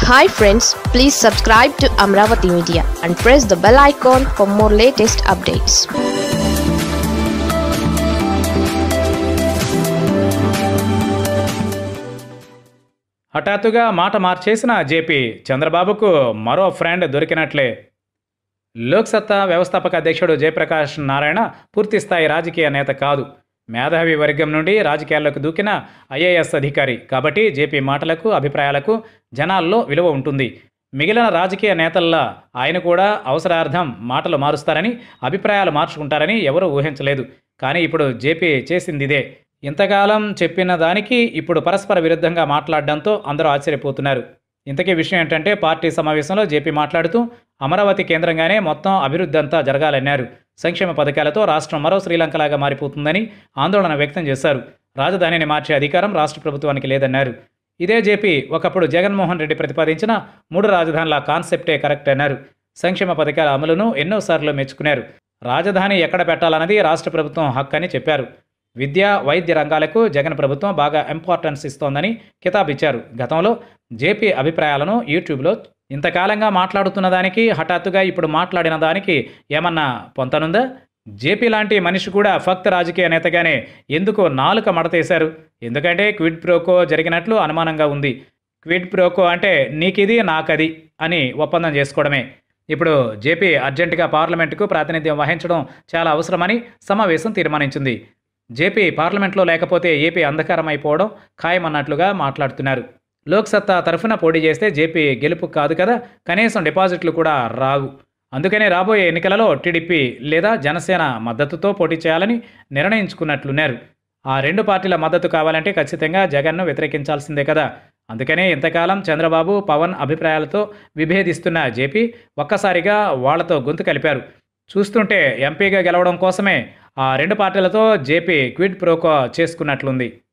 hi friends please subscribe to Amaravati media and press the bell icon for more latest updates హఠాత్తుగా మాట మార్చేసిన JP చంద్రబాబుకు మరో friend దొరికినట్లే Loksatta వ్యవస్థాపక అధ్యక్షుడు జయప్రకాష్ నారాయణ పూర్తిస్థాయి రాజకీయ నేత కాదు మేధావి వర్గం నుండి రాజకీయాల్లోకి దూకిన ఐఏఎస్ అధికారి కాబట్టి జేపీ మాటలకు అభిప్రాయాలకు జనాల్లో విలువ ఉంటుంది మిగిలిన రాజకీయ నేతల్లా ఆయన కూడా అవసరార్థం మాటలు మారుస్తారని అభిప్రాయాలు మార్చుకుంటారని ఎవరూ ఊహించలేదు కానీ ఇప్పుడు జేపీ చేసింది ఇదే ఇంతకాలం చెప్పిన దానికి ఇప్పుడు పరస్పర విరుద్ధంగా మాట్లాడడంతో అందరూ ఆశ్చర్యపోతున్నారు ఇంతకీ విషయం ఏంటంటే పార్టీ సమావేశంలో జేపీ మాట్లాడుతూ అమరావతి కేంద్రంగానే మొత్తం అభివృద్ధి అంతా జరగాలన్నారు సంక్షేమ పథకాలతో రాష్ట్రం మరో శ్రీలంకలాగా మారిపోతుందని ఆందోళన వ్యక్తం చేశారు రాజధానిని మార్చే అధికారం రాష్ట్ర ప్రభుత్వానికి లేదన్నారు ఇదే జేపీ ఒకప్పుడు జగన్మోహన్ రెడ్డి ప్రతిపాదించిన మూడు రాజధానుల కాన్సెప్టే కరెక్ట్ అన్నారు సంక్షేమ పథకాల అమలును ఎన్నోసార్లు మెచ్చుకున్నారు రాజధాని ఎక్కడ పెట్టాలన్నది రాష్ట్ర ప్రభుత్వం హక్కు అని చెప్పారు విద్య వైద్య రంగాలకు జగన్ ప్రభుత్వం బాగా ఇంపార్టెన్స్ ఇస్తోందని కితాబ్ ఇచ్చారు గతంలో జేపీ అభిప్రాయాలను యూట్యూబ్లో ఇంతకాలంగా మాట్లాడుతున్న దానికి హఠాత్తుగా ఇప్పుడు మాట్లాడిన దానికి ఏమన్నా పొంతనుందా జేపీ లాంటి మనిషి కూడా ఫక్త్ రాజకీయ నేతగానే ఎందుకు నాలుక మడతేశారు ఎందుకంటే క్విడ్ ప్రోకో జరిగినట్లు అనుమానంగా ఉంది క్విడ్ ప్రోకో అంటే నీకిది నాకది అని ఒప్పందం చేసుకోవడమే ఇప్పుడు జేపీ అర్జెంటుగా పార్లమెంటుకు ప్రాతినిధ్యం వహించడం చాలా అవసరమని సమావేశం తీర్మానించింది జేపీ పార్లమెంట్లో లేకపోతే ఏపీ అంధకారం అయిపోవడం ఖాయమన్నట్లుగా మాట్లాడుతున్నారు లోక్సత్తా తరఫున పోటీ చేస్తే జేపీ గెలుపు కాదు కదా కనీసం డిపాజిట్లు కూడా రావు అందుకనే రాబోయే ఎన్నికలలో టీడీపీ లేదా జనసేన మద్దతుతో పోటీ చేయాలని నిర్ణయించుకున్నట్లున్నారు ఆ రెండు పార్టీల మద్దతు కావాలంటే ఖచ్చితంగా జగన్ను వ్యతిరేకించాల్సిందే కదా అందుకనే ఇంతకాలం చంద్రబాబు పవన్ అభిప్రాయాలతో విభేదిస్తున్న జేపీ ఒక్కసారిగా వాళ్లతో గొంతు కలిపారు చూస్తుంటే ఎంపీగా గెలవడం కోసమే ఆ రెండు పార్టీలతో జేపీ క్విడ్ ప్రోకో చేసుకున్నట్లుంది